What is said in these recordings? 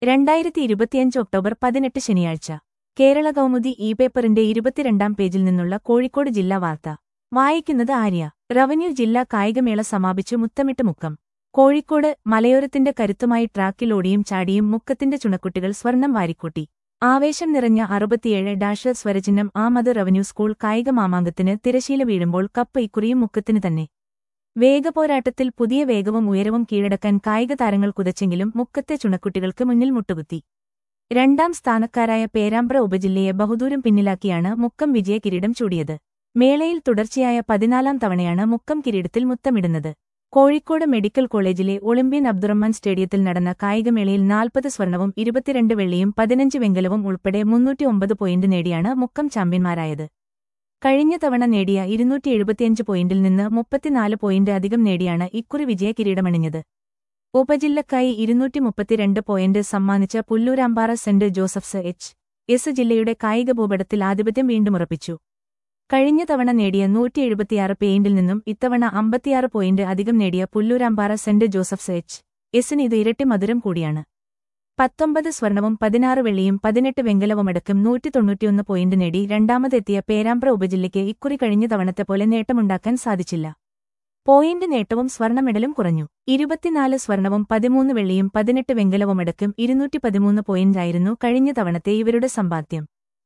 രണ്ടായിരത്തി ഇരുപത്തിയഞ്ച് ഒക്ടോബർ പതിനെട്ട് ശനിയാഴ്ച കേരള കൗമുദി ഇ പേപ്പറിന്റെ ഇരുപത്തിരണ്ടാം പേജിൽ നിന്നുള്ള കോഴിക്കോട് ജില്ലാ വാർത്ത വായിക്കുന്നത് ആര്യ റവന്യൂ ജില്ലാ കായികമേള സമാപിച്ചു മുത്തമിട്ട് മുക്കം കോഴിക്കോട് മലയോരത്തിന്റെ കരുത്തുമായി ട്രാക്കിലോടിയും ചാടിയും മുക്കത്തിന്റെ ചുണക്കുട്ടികൾ സ്വർണം വാരിക്കൂട്ടി ആവേശം നിറഞ്ഞ അറുപത്തിയേഴ് ഡാഷ് സ്വരചിഹ്നം ആമത് റവന്യൂ സ്കൂൾ കായിക മാമാങ്കത്തിന് തിരശീല വീഴുമ്പോൾ കപ്പ് ഇക്കുറിയും മുക്കത്തിന് തന്നെ വേഗപോരാട്ടത്തിൽ പുതിയ വേഗവും ഉയരവും കീഴടക്കാൻ കായിക താരങ്ങൾ കുതച്ചെങ്കിലും മുക്കത്തെ ചുണക്കുട്ടികൾക്ക് മുന്നിൽ മുട്ടുകുത്തി രണ്ടാം സ്ഥാനക്കാരായ പേരാമ്പ്ര ഉപജില്ലയെ ബഹുദൂരം പിന്നിലാക്കിയാണ് മുക്കം വിജയ കിരീടം ചൂടിയത് മേളയിൽ തുടർച്ചയായ പതിനാലാം തവണയാണ് മുക്കം കിരീടത്തിൽ മുത്തമിടുന്നത് കോഴിക്കോട് മെഡിക്കൽ കോളേജിലെ ഒളിമ്പ്യൻ അബ്ദുറഹ്മാൻ സ്റ്റേഡിയത്തിൽ നടന്ന കായികമേളയിൽ നാൽപ്പത് സ്വർണവും ഇരുപത്തിരണ്ട് വെള്ളിയും പതിനഞ്ച് വെങ്കലവും ഉൾപ്പെടെ മുന്നൂറ്റിയൊമ്പത് പോയിന്റ് നേടിയാണ് മുക്കം ചാമ്പ്യന്മാരായത് കഴിഞ്ഞ തവണ നേടിയ ഇരുന്നൂറ്റി എഴുപത്തിയഞ്ച് പോയിന്റിൽ നിന്ന് മുപ്പത്തിനാല് പോയിന്റ് അധികം നേടിയാണ് ഇക്കുറി വിജയ കിരീടമണിഞ്ഞത് ഉപജില്ലക്കായി ഇരുന്നൂറ്റി മുപ്പത്തിരണ്ട് പോയിന്റ് സമ്മാനിച്ച Pullurampara saint Joseph's H S ജില്ലയുടെ കായിക ഭൂപടത്തിൽ ആധിപത്യം വീണ്ടും ഉറപ്പിച്ചു കഴിഞ്ഞ തവണ നേടിയ നൂറ്റി എഴുപത്തിയാറ് പെയിന്റിൽ നിന്നും ഇത്തവണ അമ്പത്തിയാറ് പോയിന്റ് അധികം നേടിയ പുല്ലൂരാമ്പാറ സെന്റ് ജോസഫ്സ് എച്ച് എസിന് ഇത് ഇരട്ടി മധുരം കൂടിയാണ് പത്തൊമ്പത് സ്വർണവും പതിനാറ് വെള്ളിയും പതിനെട്ട് വെങ്കലവുമടക്കം നൂറ്റി തൊണ്ണൂറ്റിയൊന്ന് പോയിന്റ് നേടി രണ്ടാമതെത്തിയ പേരാമ്പ്ര ഉപജില്ലയ്ക്ക് ഇക്കുറി കഴിഞ്ഞ തവണത്തെ പോലെ നേട്ടമുണ്ടാക്കാൻ സാധിച്ചില്ല പോയിന്റ് നേട്ടവും സ്വർണ്ണ മെഡലും കുറഞ്ഞു ഇരുപത്തിനാല് സ്വർണവും പതിമൂന്ന് വെള്ളിയും പതിനെട്ട് വെങ്കലവുമടക്കം ഇരുന്നൂറ്റി പതിമൂന്ന് പോയിന്റായിരുന്നു കഴിഞ്ഞ തവണത്തെ ഇവരുടെ സമ്പാദ്യം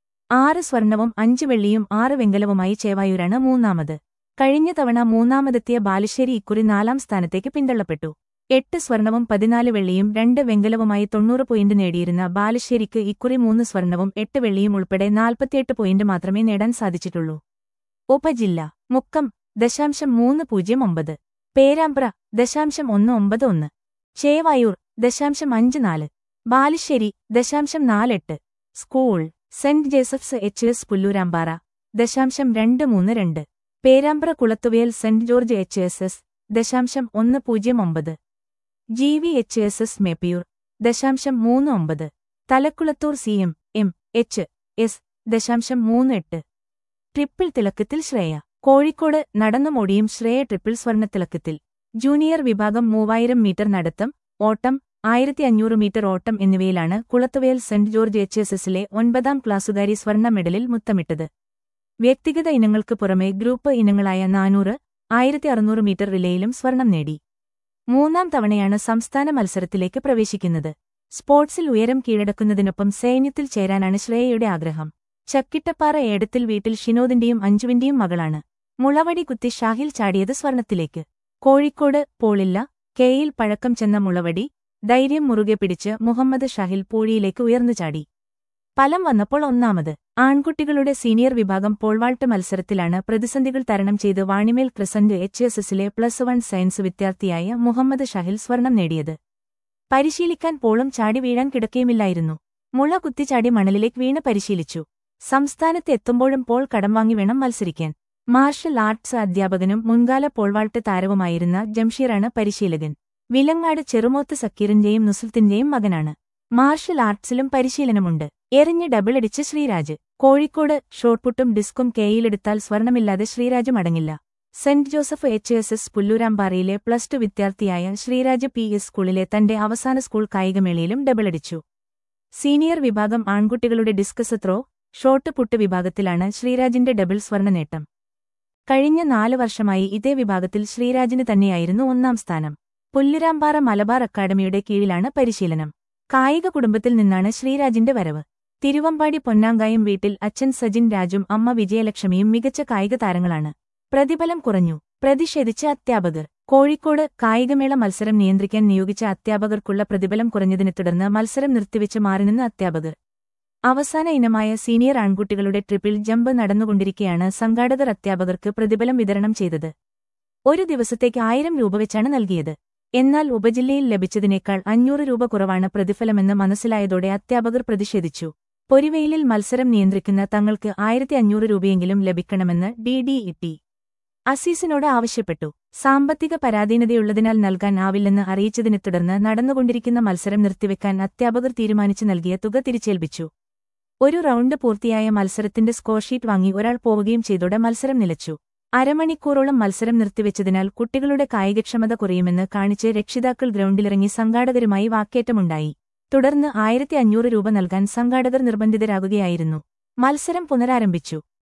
ആറ് സ്വർണവും അഞ്ച് വെള്ളിയും ആറ് വെങ്കലവുമായി ചേവായൂരാണ് മൂന്നാമത് കഴിഞ്ഞ തവണ മൂന്നാമതെത്തിയ ബാലുശ്ശേരി ഇക്കുറി നാലാം സ്ഥാനത്തേക്ക് പിന്തള്ളപ്പെട്ടു എട്ട് സ്വർണവും പതിനാല് വെള്ളിയും രണ്ട് വെങ്കലവുമായി തൊണ്ണൂറ് പോയിന്റ് നേടിയിരുന്ന ബാലുശ്ശേരിക്ക് ഇക്കുറി മൂന്ന് സ്വർണവും എട്ട് വെള്ളിയും ഉൾപ്പെടെ നാൽപ്പത്തിയെട്ട് പോയിന്റ് മാത്രമേ നേടാൻ സാധിച്ചിട്ടുള്ളൂ ഉപജില്ല മുക്കം ദശാംശം മൂന്ന് പൂജ്യം ഒമ്പത് പേരാമ്പ്ര ദശാംശം ഒന്ന് ഒമ്പത് ഒന്ന് ചേവായൂർ ദശാംശം അഞ്ച് നാല് ബാലുശ്ശേരി ദശാംശം നാലെട്ട് school saint Joseph's H S Pullurampara ദശാംശം രണ്ട് മൂന്ന് രണ്ട് Perambra Kulathuvayal saint George H S S ദശാംശം ഒന്ന് പൂജ്യം ഒമ്പത് G V H S S Meppayur ദശാംശം മൂന്ന് ഒമ്പത് Thalakkulathur C M M H S ദശാംശം മൂന്ന് എട്ട് ട്രിപ്പിൾ തിളക്കത്തിൽ ശ്രേയ കോഴിക്കോട് നടന്നുമോടിയും ശ്രേയ ട്രിപ്പിൾ സ്വർണ്ണത്തിളക്കത്തിൽ ജൂനിയർ വിഭാഗം മൂവായിരം മീറ്റർ നടത്തം ഓട്ടം ആയിരത്തി അഞ്ഞൂറ് മീറ്റർ ഓട്ടം എന്നിവയിലാണ് Kulathuvayal saint George H S എസിലെ ഒൻപതാം ക്ലാസ്സുകാരി സ്വർണ്ണ മെഡലിൽ മുത്തമിട്ടത് വ്യക്തിഗത ഇനങ്ങൾക്ക് പുറമെ ഗ്രൂപ്പ് ഇനങ്ങളായ നാനൂറ് ആയിരത്തി അറുന്നൂറ് മീറ്റർ റിലേയിലും സ്വർണം നേടി മൂന്നാം തവണയാണ് സംസ്ഥാന മത്സരത്തിലേക്ക് പ്രവേശിക്കുന്നത് സ്പോർട്സിൽ ഉയരം കീഴടക്കുന്നതിനൊപ്പം സൈന്യത്തിൽ ചേരാനാണ് ശ്രേയയുടെ ആഗ്രഹം ചക്കിട്ടപ്പാറ ഏടത്തിൽ വീട്ടിൽ ഷിനോദിന്റെയും അഞ്ജുവിന്റെയും മകളാണ് മുളവടി കുത്തി ഷാഹിൽ ചാടിയത് സ്വർണത്തിലേക്ക് കോഴിക്കോട് പോളില്ല കെയിൽ പഴക്കം ചെന്ന മുളവടി ധൈര്യം മുറുകെ പിടിച്ച് മുഹമ്മദ് ഷാഹിൽ പൂഴിയിലേക്ക് ഉയർന്നു ചാടി ഫലം വന്നപ്പോൾ ഒന്നാമത് ആൺകുട്ടികളുടെ സീനിയർ വിഭാഗം പോൾവാൾട്ട് മത്സരത്തിലാണ് പ്രതിസന്ധികൾ തരണം ചെയ്ത് വാണിമേൽ ക്രിസന്റ് എച്ച് എസ് എസിലെ പ്ലസ് വൺ സയൻസ് വിദ്യാർത്ഥിയായ മുഹമ്മദ് ഷാഹിൽ സ്വർണം നേടിയത് പരിശീലിക്കാൻ പോളും ചാടി വീഴാൻ കിടക്കുകയുമില്ലായിരുന്നു മുള കുത്തിച്ചാടി മണലിലേക്ക് വീണ് പരിശീലിച്ചു സംസ്ഥാനത്ത് എത്തുമ്പോഴും പോൾ കടം വാങ്ങി വേണം മത്സരിക്കാൻ മാർഷൽ ആർട്സ് അധ്യാപകനും മുൻകാല പോൾവാൾട്ട് താരവുമായിരുന്ന ജംഷീറാണ് പരിശീലകൻ വിലങ്ങാട് ചെറുമോത്ത് സക്കീറിന്റെയും നുസുൽത്തിന്റെയും മകനാണ് മാർഷൽ ആർട്സിലും പരിശീലനമുണ്ട് എറിഞ്ഞ് ഡബിളടിച്ച് ശ്രീരാജ് കോഴിക്കോട് ഷോട്ട്പുട്ടും ഡിസ്കും കെയിലെടുത്താൽ സ്വർണമില്ലാതെ ശ്രീരാജ് മടങ്ങില്ല saint Joseph H S S പുല്ലൂരാമ്പാറയിലെ പ്ലസ് ടു വിദ്യാർത്ഥിയായ ശ്രീരാജ് പി എസ് സ്കൂളിലെ തന്റെ അവസാന സ്കൂൾ കായികമേളയിലും ഡബിളടിച്ചു സീനിയർ വിഭാഗം ആൺകുട്ടികളുടെ ഡിസ്കസ് ത്രോ ഷോട്ട് പുട്ട് വിഭാഗത്തിലാണ് ശ്രീരാജിന്റെ ഡബിൾ സ്വർണ്ണ നേട്ടം കഴിഞ്ഞ നാല് വർഷമായി ഇതേ വിഭാഗത്തിൽ ശ്രീരാജിന് തന്നെയായിരുന്നു ഒന്നാം സ്ഥാനം പുല്ലുരാമ്പാറ മലബാർ അക്കാദമിയുടെ കീഴിലാണ് പരിശീലനം കായിക കുടുംബത്തിൽ നിന്നാണ് ശ്രീരാജിന്റെ വരവ് തിരുവമ്പാടി പൊന്നാങ്കായം വീട്ടിൽ അച്ഛൻ സജിൻ രാജും അമ്മ വിജയലക്ഷ്മിയും മികച്ച കായിക താരങ്ങളാണ് പ്രതിഫലം കുറഞ്ഞു പ്രതിഷേധിച്ച അധ്യാപകർ കോഴിക്കോട് കായികമേള മത്സരം നിയന്ത്രിക്കാൻ നിയോഗിച്ച അധ്യാപകർക്കുള്ള പ്രതിഫലം കുറഞ്ഞതിനെ തുടർന്ന് മത്സരം നിർത്തിവെച്ച് മാറിനിന്ന അധ്യാപകർ അവസാന ഇനമായ സീനിയർ ആൺകുട്ടികളുടെ ട്രിപ്പിൾ ജമ്പ് നടന്നുകൊണ്ടിരിക്കെയാണ് സംഘാടകർ അധ്യാപകർക്ക് പ്രതിഫലം വിതരണം ചെയ്തത് ഒരു ദിവസത്തേക്ക് ആയിരം രൂപ വെച്ചാണ് നൽകിയത് എന്നാൽ ഉപജില്ലയിൽ ലഭിച്ചതിനേക്കാൾ അഞ്ഞൂറ് രൂപ കുറവാണ് പ്രതിഫലമെന്ന് മനസ്സിലായതോടെ അധ്യാപകർ പ്രതിഷേധിച്ചു പൊരിവെയിലിൽ മത്സരം നിയന്ത്രിക്കുന്ന തങ്ങൾക്ക് ആയിരത്തി അഞ്ഞൂറ് രൂപയെങ്കിലും ലഭിക്കണമെന്ന് ഡി ഡി ഇ ടി അസീസിനോട് ആവശ്യപ്പെട്ടു സാമ്പത്തിക പരാധീനതയുള്ളതിനാൽ നൽകാൻ ആവില്ലെന്ന് അറിയിച്ചതിനെ തുടർന്ന് നടന്നുകൊണ്ടിരിക്കുന്ന മത്സരം നിർത്തിവെക്കാൻ അധ്യാപകർ തീരുമാനിച്ചു നൽകിയ തുക തിരിച്ചേൽപ്പിച്ചു ഒരു റൗണ്ട് പൂർത്തിയായ മത്സരത്തിന്റെ സ്കോർഷീറ്റ് വാങ്ങി ഒരാൾ പോവുകയും ചെയ്തോടെ മത്സരം നിലച്ചു അരമണിക്കൂറോളം മത്സരം നിർത്തിവെച്ചതിനാൽ കുട്ടികളുടെ കായികക്ഷമത കുറയുമെന്ന് കാണിച്ച് രക്ഷിതാക്കൾ ഗ്രൗണ്ടിലിറങ്ങി സംഘാടകരുമായി വാക്കേറ്റമുണ്ടായി തുടർന്ന് ആയിരത്തി അഞ്ഞൂറ് രൂപ നൽകാൻ സംഘാടകർ നിർബന്ധിതരാകുകയായിരുന്നു മത്സരം പുനരാരംഭിച്ചു